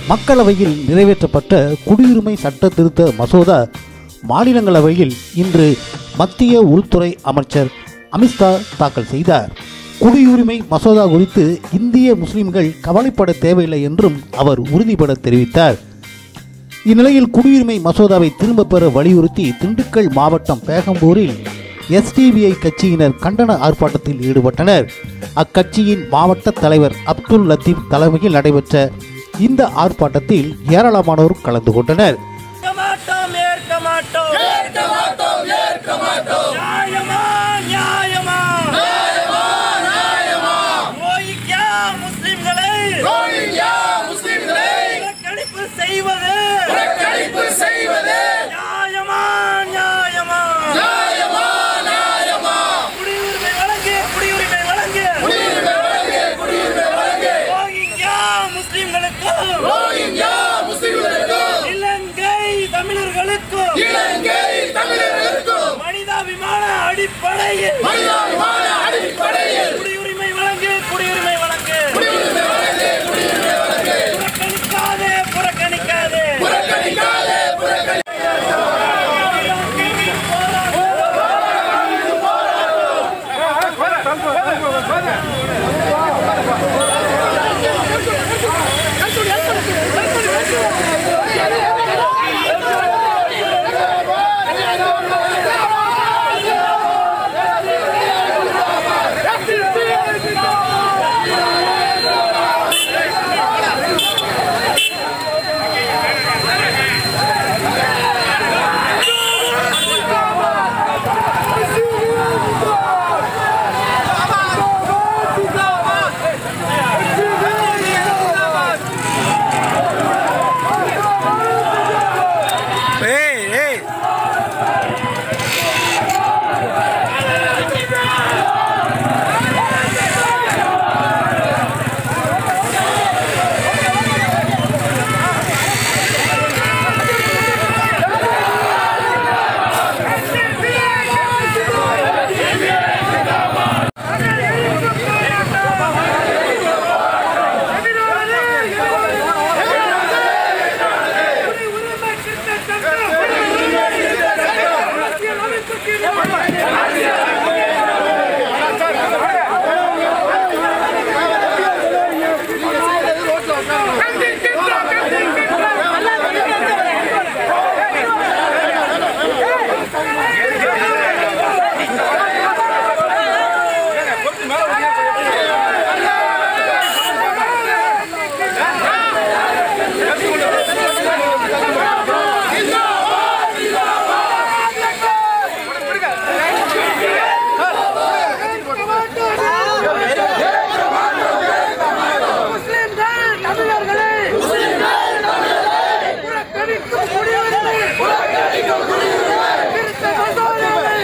மக்களவையில் நிறைவேற்றப்பட்ட குடியுரிமை சட்ட திருத்த மசோதா மாநிலங்களவையில் இன்று மத்திய உள்துறை அமைச்சர் அமித்ஷா தாக்கல் செய்தார் குடியுரிமை மசோதா குறித்து இந்திய முஸ்லிம்கள் கவலைப்பட தேவையில்லை என்றும் அவர் உறுதிபட தெரிவித்தார் இந்நிலையில் குடியுரிமை மசோதாவை திரும்பப் பெற வலியுறுத்தி திண்டுக்கல் மாவட்டம் பேகம்பூரில் எஸ்டிபிஐ கட்சியினர் கண்டன ஆர்ப்பாட்டத்தில் ஈடுபட்டனர் அக்கட்சியின் மாவட்ட தலைவர் அப்துல் லத்தீப் தலைமையில் நடைபெற்ற இந்த ஆர்ப்பாட்டத்தில் ஏராளமானோர் கலந்து கொண்டனர் ஏற்க மாட்டோம் ஏற்க மாட்டோம் ஏற்க மாட்டோம் ஏற்க மாட்டோம் நியாயமா நியாயமா நியாயமா நியாயமா ரோஹிங்யா முஸ்லிம்களை ரோஹிங்யா முஸ்லிம்களை புறக்கணிப்பு செய்வது புறக்கணிப்பு செய்வது நியாயமா நியாயமா நியாயமா நியாயமா குடியுரிமை வழங்கு குடியுரிமை வழங்கு குடியுரிமை வழங்கு குடியுரிமை வழங்கு ரோஹிங்யா முஸ்லிம்களுக்கும் ரோஹிங்யா முஸ்லிம்களுக்கும் இலங்கை தமிழர்களுக்கும் இலங்கை தமிழர்களுக்கும் மனிதாபிமான அடிப்படையில் மனிதாபிமான அடிப்படையில் குடியுரிமை வழங்கு குடியுரிமை வழங்கு குடியுரிமை வழங்கு குடியுரிமை வழங்கு புறக்கணிக்காதே புறக்கணிக்காதே புறக்கணிக்காதே புறக்கணி முஸ்லிம்கள் தமிழர்களை புறக்கணிக்கும் குடியுரிமை திருத்த மசோதாவை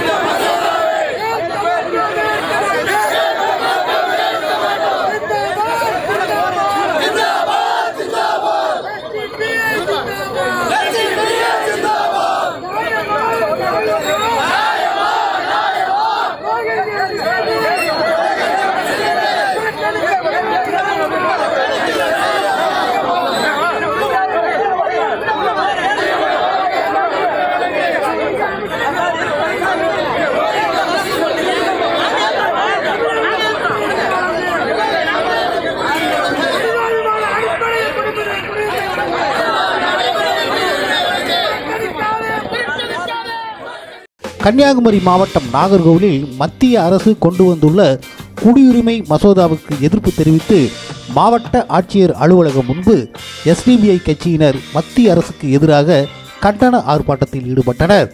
கன்னியாகுமரி மாவட்டம் நாகர்கோவிலில் மத்திய அரசு கொண்டு வந்துள்ள குடியுரிமை மசோதாவுக்கு எதிர்ப்பு தெரிவித்து மாவட்ட ஆட்சியர் அலுவலகம் முன்பு எஸ்டிபிஐ கட்சியினர் மத்திய அரசுக்கு எதிராக கண்டன ஆர்ப்பாட்டத்தில் ஈடுபட்டனர்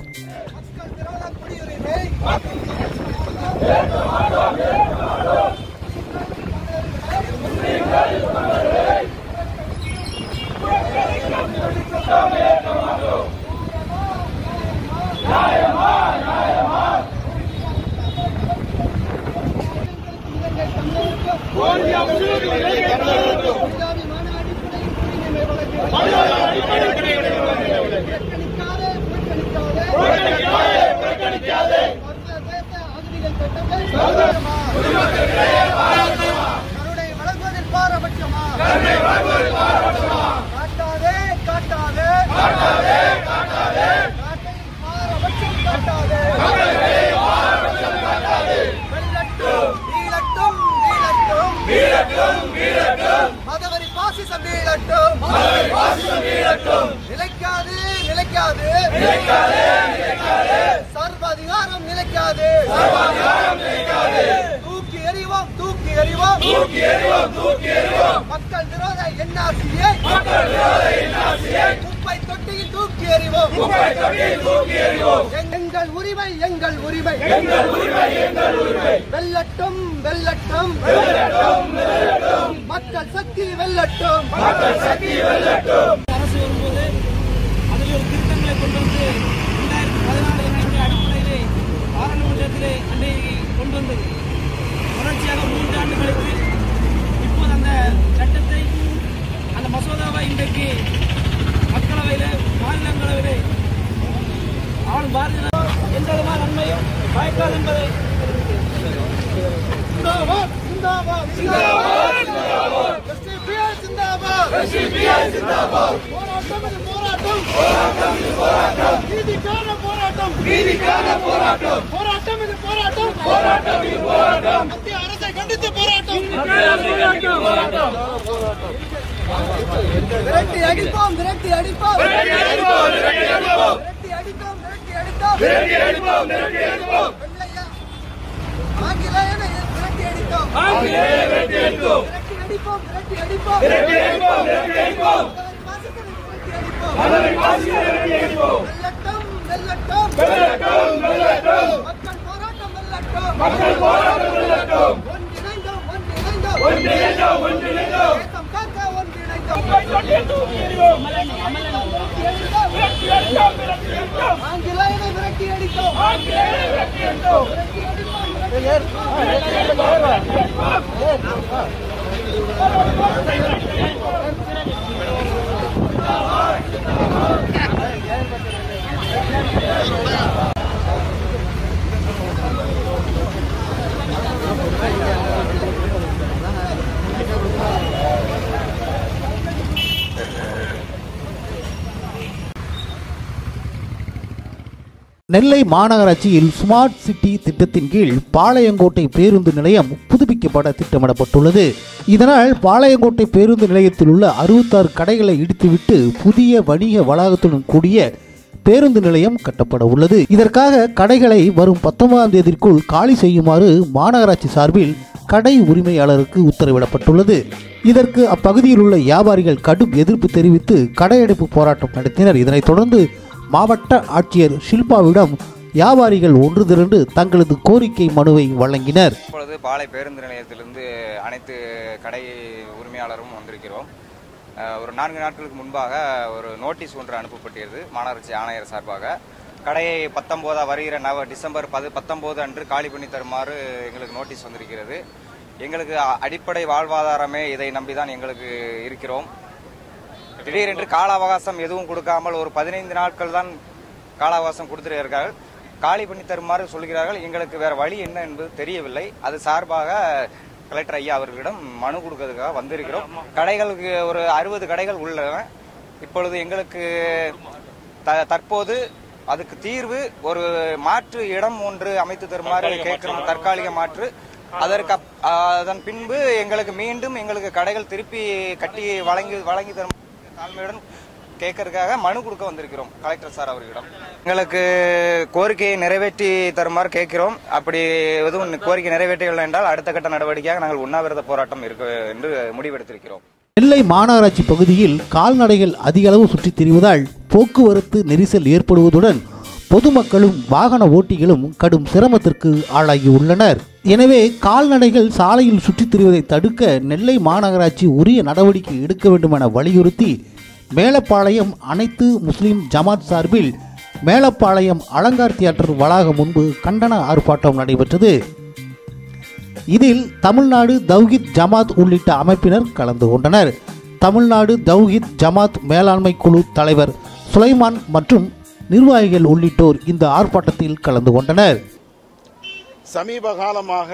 புறக்கணிக்காதே புறக்கணிக்காதே புறக்கணிக்காதே பாரபட்சம் காட்டாதே வெல்லட்டும் வீழட்டும் வீழட்டும் மதவரி பாசிசம் வீழட்டும் நிலைக்காது நிலைக்காது சர்வாதிகாரம் நிலைக்காது தூக்கி எறிவோம் தூக்கி எறிவோம் மக்கள் விரோத என்ஆர்சியை குப்பை தொட்டியில் தூக்கி எறிவோம் எங்கள் உரிமை எங்கள் உரிமை வெல்லட்டும் வெல்லட்டும் மக்கள் சக்தி வெல்லட்டும் அரசு வரும்போது அதில் ஒரு திருத்தங்களை கொண்டு வந்து ரெண்டாயிரத்தி பதினாலு என்ற அடிப்படையிலே பாராளுமன்றத்திலே அன்றைக்கு கொண்டு வந்தது தொடர்ச்சியாக மூன்று ஆண்டு கழித்து இப்போது அந்த சட்டத்தை அந்த மசோதாவை இன்றைக்கு மக்களவையில் மாநிலங்களவையிலே ஆளும் பாரதிய ஜனதா எந்த விதமான நன்மையும் பயக்காது என்பதை சிந்தாபாத் சிந்தாபாத் சிந்தாபாத் சிந்தாபாத் சிந்தாபாத் போராட்டம் இது போராட்டம் நீதிக்கான போராட்டம் நீதிக்கான போராட்டம் போராட்டம் இது போராட்டம் போராட்டம் இது போராட்டம் மத்திய அரசை கண்டித்து போராட்டம் விரட்டி அடிப்போம் விரட்டி அடிப்போம் விரட்டி அடிப்போம் விரட்டி அடிப்போம் விரட்டி அடிப்போம் விரட்டி அடிப்போம் வெள்ளையா ஆங்கிலேயனை விரட்டி அடித்தோம் விரட்டி அடிப்போம் விரட்டி அடிப்போம் விரட்டி அடிப்போம் விரட்டி அடிப்போம் வெல்லட்டும் வெல்லட்டும் மக்கள் போராட்டம் வெல்லட்டும் மக்கள் போராட்டம் வெல்லட்டும் ஒன்றிணைந்தோம் ஒன்றிணைந்தோம் ஒன்றிணைந்தோம் தேசம் காக்க ஒன்றிணைந்தோம் ஆங்கிலேயனை விரட்டி அடித்தோம் விரட்டி அடித்தோம் விரட்டி நெல்லை மாநகராட்சியில் ஸ்மார்ட் சிட்டி திட்டத்தின் கீழ் பாளையங்கோட்டை பேருந்து நிலையம் புதுப்பிக்கப்பட திட்டமிடப்பட்டுள்ளது இதனால் பாளையங்கோட்டை பேருந்து நிலையத்தில் உள்ள அறுபத்தாறு கடைகளை இடித்துவிட்டு புதிய வணிக வளாகத்துடன் கூடிய பேருந்து நிலையம் கட்டப்பட உள்ளது இதற்காக கடைகளை வரும் பத்தொன்பதாம் தேதிக்குள் காலி செய்யுமாறு மாநகராட்சி சார்பில் கடை உரிமையாளருக்கு உத்தரவிடப்பட்டுள்ளது இதற்கு அப்பகுதியில் உள்ள வியாபாரிகள் கடும் எதிர்ப்பு தெரிவித்து கடையடைப்பு போராட்டம் நடத்தினர் இதனைத் தொடர்ந்து மாவட்ட ஆட்சியர் ஷில்பாவிடம் வியாபாரிகள் ஒன்று திரண்டு தங்களது கோரிக்கை மனுவை வழங்கினர் இப்பொழுது பாளை பேருந்து நிலையத்திலிருந்து அனைத்து கடை உரிமையாளரும் வந்திருக்கிறோம் அஹ், ஒரு நான்கு நாட்களுக்கு முன்பாக ஒரு நோட்டீஸ் ஒன்று அனுப்பப்பட்டிருது மாநகராட்சி ஆணையர் சார்பாக கடையை பத்தொம்போதா வருகிற நவ டிசம்பர் பது பத்தொம்போது அன்று காலி பண்ணி தருமாறு எங்களுக்கு நோட்டீஸ் வந்திருக்கிறது எங்களுக்கு அ- அடிப்படை வாழ்வாதாரமே இதை நம்பிதான் எங்களுக்கு இருக்கிறோம் திடீரென்று கால அவகாசம் எதுவும் கொடுக்காமல் ஒரு பதினைந்து நாட்கள் தான் கால அவகாசம் கொடுத்திருக்கிறார்கள் காலி பண்ணி தருமாறு சொல்கிறார்கள் எங்களுக்கு வேற வழி என்ன என்பது தெரியவில்லை அது சார்பாக கலெக்டர் ஐயா அவர்களிடம் மனு கொடுக்கறதுக்காக வந்திருக்கிறோம் கடைகளுக்கு ஒரு அறுபது கடைகள் உள்ளன இப்பொழுது எங்களுக்கு த- தற்போது அதுக்கு தீர்வு ஒரு மாற்று இடம் ஒன்று அமைத்து தருமாறு கேட்கிறோம் தற்காலிக மாற்று அதற்கு அப்- அதன் பின்பு எங்களுக்கு மீண்டும் எங்களுக்கு கடைகள் திருப்பி கட்டி வழங்கி வழங்கி தரும் தாழ்மையுடன் கேட்கறதுக்காக மனு கொடுக்க வந்திருக்கிறோம் கலெக்டர் சார் அவர்களிடம் எங்களுக்கு கோரிக்கையை நிறைவேற்றி தருமாறு கேட்கிறோம் அப்படி எதுவும் கோரிக்கை நிறைவேற்றவில்லை என்றால் அடுத்த கட்ட நடவடிக்கையாக நாங்கள் உண்ணாவிரத போராட்டம் இருக்க என்று முடிவெடுத்திருக்கிறோம் நெல்லை மாநகராட்சி பகுதியில் கால்நடைகள் அதிக அளவு சுற்றித் திரிவதால் போக்குவரத்து நெரிசல் ஏற்படுவதுடன் பொதுமக்களும் வாகன ஓட்டிகளும் கடும் சிரமத்திற்கு ஆளாகியுள்ளனர் எனவே கால்நடைகள் சாலையில் சுற்றித் திரிவதை தடுக்க நெல்லை மாநகராட்சி உரிய நடவடிக்கை எடுக்க வேண்டும் என வலியுறுத்தி மேலப்பாளையம் அனைத்து முஸ்லிம் ஜமாத் சார்பில் மேலப்பாளையம் அலங்கார் தியேட்டர் வளாகம் முன்பு கண்டன ஆர்ப்பாட்டம் நடைபெற்றது இதில் தமிழ்நாடு தௌஹித் ஜமாத் உள்ளிட்ட அமைப்பினர் கலந்து கொண்டனர் தமிழ்நாடு தௌஹித் ஜமாத் மேலாண்மை குழு தலைவர் சுலைமான் மற்றும் நிர்வாகிகள் உள்ளிட்டோர் இந்த ஆர்ப்பாட்டத்தில் கலந்து கொண்டனர் சமீப காலமாக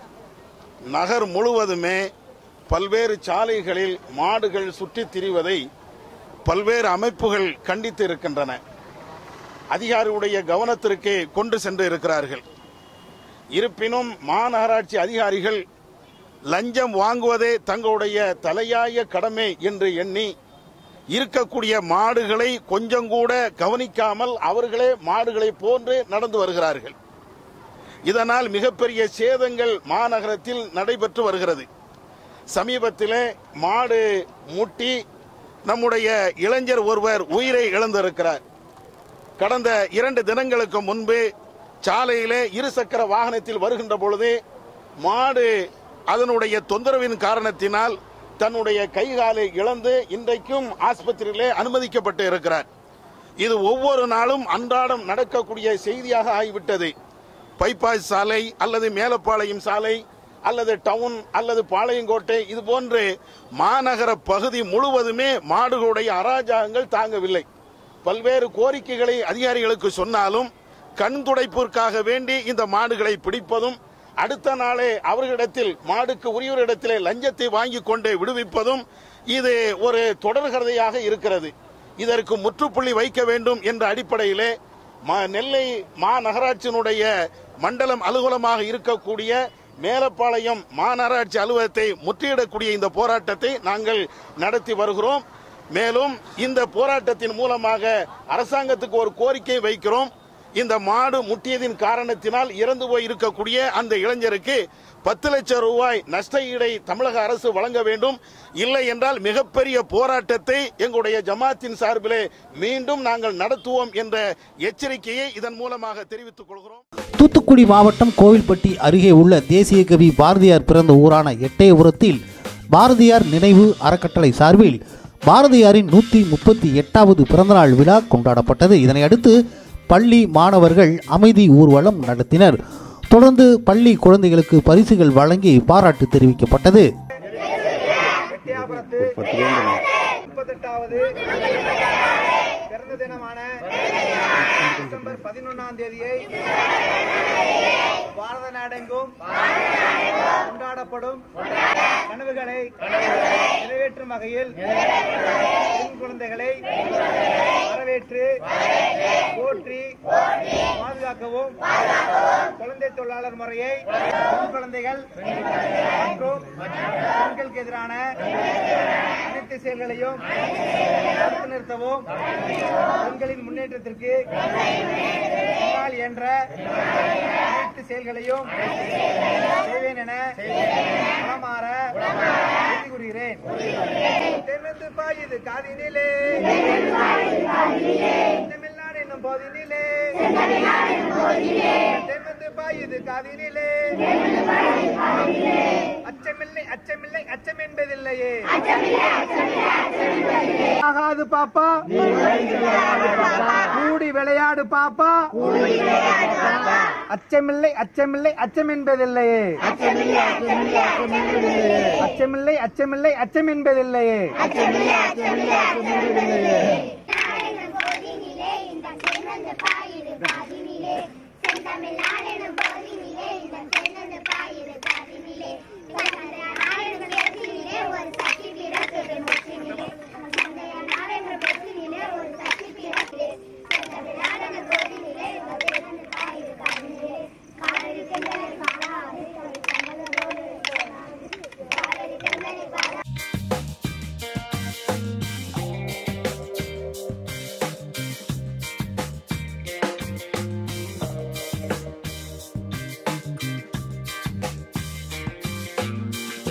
நகர் முழுவதுமே பல்வேறு சாலைகளில் மாடுகள் சுற்றித் திரிவதை பல்வேறு அமைப்புகள் கண்டித்து இருக்கின்றன அதிகாரியுடைய கவனத்திற்கு கொண்டு சென்று இருக்கிறார்கள் இருப்பினும் மாநகராட்சி அதிகாரிகள் லஞ்சம் வாங்குவதே தங்களுடைய தலையாய கடமை என்று எண்ணி இருக்கக்கூடிய மாடுகளை கொஞ்சம் கூட கவனிக்காமல் அவர்களே மாடுகளை போன்று நடந்து வருகிறார்கள் இதனால் மிகப்பெரிய சேதங்கள் மாநகரத்தில் நடைபெற்று வருகிறது சமீபத்திலே மாடு முட்டி நம்முடைய இளைஞர் ஒருவர் உயிரை இழந்திருக்கிறார் கடந்த இரண்டு தினங்களுக்கு முன்பு சாலையிலே இருசக்கர வாகனத்தில் வருகின்ற பொழுது மாடு அதனுடைய தொந்தரவின் காரணத்தினால் தன்னுடைய கை காலை இழந்து இன்றைக்கும் ஆஸ்பத்திரியிலே அனுமதிக்கப்பட்டு இருக்கிறார் இது ஒவ்வொரு நாளும் அன்றாடம் நடக்கக்கூடிய செய்தியாக ஆகிவிட்டது பைபாஸ் சாலை அல்லது மேலப்பாளையம் சாலை அல்லது டவுன் அல்லது பாளையங்கோட்டை இது போன்று மாநகர பகுதி முழுவதுமே மாடுகளுடைய அராஜகங்கள் தாங்கவில்லை பல்வேறு கோரிக்கைகளை அதிகாரிகளுக்கு சொன்னாலும் கண் துடைப்பிற்காக வேண்டி இந்த மாடுகளை பிடிப்பதும் அடுத்த நாளே அவர்களிடத்தில் மாடுக்கு உரியவரிடத்திலே லஞ்சத்தை வாங்கி கொண்டு விடுவிப்பதும் இது ஒரு தொடர்கதையாக இருக்கிறது இதற்கு முற்றுப்புள்ளி வைக்க வேண்டும் என்ற அடிப்படையிலே ம- நெல்லை மாநகராட்சியினுடைய மண்டலம் அலுவலமாக இருக்கக்கூடிய மேலப்பாளையம் மாநகராட்சி அலுவலகத்தை முற்றியிடக்கூடிய இந்த போராட்டத்தை நாங்கள் நடத்தி வருகிறோம் மேலும் இந்த போராட்டத்தின் மூலமாக அரசாங்கத்துக்கு ஒரு கோரிக்கை வைக்கிறோம் இந்த மாடு முட்டியதின் காரணத்தினால் இறந்து போய் இருக்கக்கூடிய அந்த இளைஞருக்கு பத்து லட்சம் ரூபாய் நஷ்ட ஈடை தமிழக அரசு வழங்க வேண்டும் இல்லை என்றால் மிகப்பெரிய போராட்டத்தை எங்களுடைய ஜமாத்தின் சார்பிலே மீண்டும் நாங்கள் நடத்துவோம் என்ற எச்சரிக்கையை இதன் மூலமாக தெரிவித்துக் கொள்கிறோம் தூத்துக்குடி மாவட்டம் கோவில்பட்டி அருகே உள்ள தேசிய கவி பாரதியார் பிறந்த ஊரான எட்டயபுரத்தில் பாரதியார் நினைவு அறக்கட்டளை சார்பில் பாரதியாரின் நூற்றி முப்பத்தி எட்டாவது பிறந்தநாள் விழா கொண்டாடப்பட்டது இதனை அடுத்து பள்ளி மாணவர்கள் அமைதி ஊர்வலம் நடத்தினர் தொடர்ந்து பள்ளி குழந்தைகளுக்கு பரிசுகள் வழங்கி பாராட்டு தெரிவிக்கப்பட்டது எட்டியாபுரத்து முப்பத்தெட்டாவது பிறந்த தினமான டிசம்பர் பதினொன்னாம் தேதியை பாரத நாடெங்கும் கொண்டாடப்படும் கனவுகளை நிறைவேற்றும் வகையில் பெண் குழந்தைகளை வரவேற்று போற்றி பாதுகாக்கவும் குழந்தை தொழிலாளர் முறையை பெண் குழந்தைகள் மற்றும் பெண்களுக்கு எதிரான அனைத்து செயல்களையும் தடுத்து நிறுத்தவும் பெண்களின் முன்னேற்றத்திற்கு என்னால் என்ற அனைத்து செயல்களையும் செய்வேன் என மனமாற உறுதி கூறுகிறேன் தென்னந்து பாயுது காதினிலே தமிழ்நாடு என்னும் போதினிலே தென்னந்து பாயுது காதினிலே அச்சமில்லை அச்சமில்லை அச்சம் என்பதில்லையே ஆகாது பாப்பா கூடி விளையாடு பாப்பா அச்சமில்லை அச்சமில்லை அச்சம் என்பதில்லையே அச்சமில்லை அச்சமில்லை அச்சம் என்பதில்லையே போதினிலே இந்த சென்னந்து பாயிரு காதினிலே செந்தமிழ்நாடெனும் போதினிலே இந்த சென்னந்து பாயிரு காதினிலே நாடெனும் பேச்சினிலே ஒரு சக்தி பிறக்குது முற்றினிலே சந்தைய நாடென்ற பேச்சினிலே ஒரு சக்தி பிறக்குது செந்தமிழ்நாடெனும் போதினிலே இந்த சென்னந்து பாயிரு காதினிலே காலடி செந்தனை பாடாது சம்மதத்தோடு காலடி செந்தனை பாடா Thank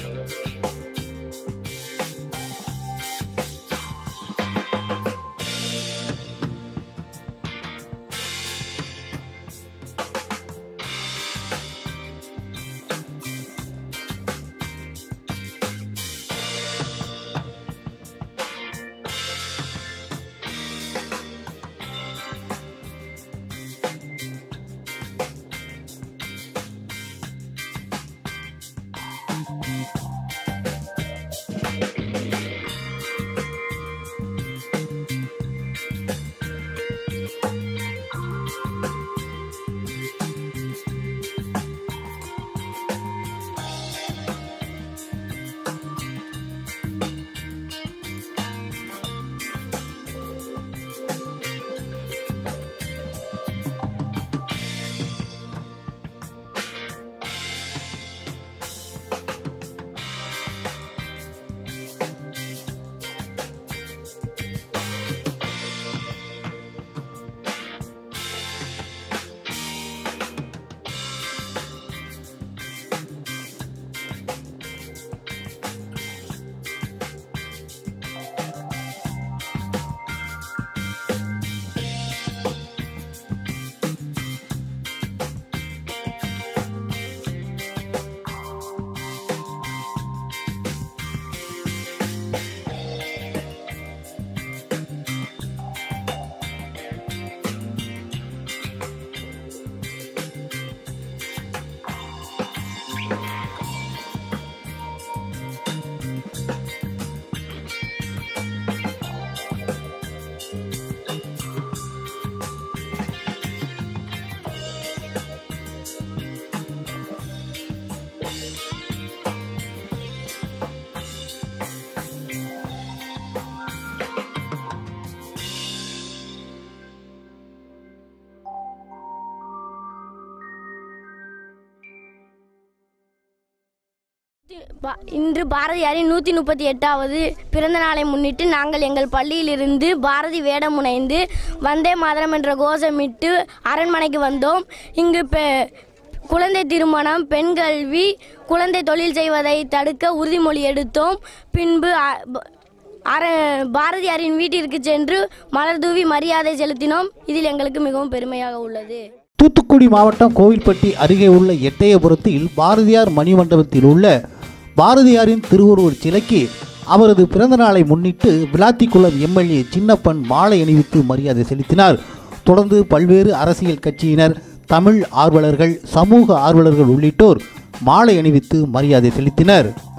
பா- இன்று பாரதியாரின் நூற்றி முப்பத்தி எட்டாவது பிறந்த நாளை முன்னிட்டு நாங்கள் எங்கள் பள்ளியிலிருந்து பாரதி வேடம் முனைந்து வந்தே மாதரம் என்ற கோஷமிட்டு அரண்மனைக்கு வந்தோம் இங்கு பெ குழந்தை திருமணம் பெண் கல்வி குழந்தை தொழில் செய்வதை தடுக்க உறுதிமொழி எடுத்தோம் பின்பு அ- ப- அர பாரதியாரின் வீட்டிற்கு சென்று மலர் தூவி மரியாதை செலுத்தினோம் இதில் எங்களுக்கு மிகவும் பெருமையாக உள்ளது தூத்துக்குடி மாவட்டம் கோவில்பட்டி அருகே உள்ள எட்டயபுரத்தில் பாரதியார் மணிமண்டபத்தில் உள்ள பாரதியாரின் திருவுருவச் சிலைக்கு அவரது பிறந்த நாளை முன்னிட்டு விளாத்திக்குளம் எம்எல்ஏ சின்னப்பன் மாலை அணிவித்து மரியாதை செலுத்தினார் தொடர்ந்து பல்வேறு அரசியல் கட்சியினர் தமிழ் ஆர்வலர்கள் சமூக ஆர்வலர்கள் உள்ளிட்டோர் மாலை அணிவித்து மரியாதை செலுத்தினர்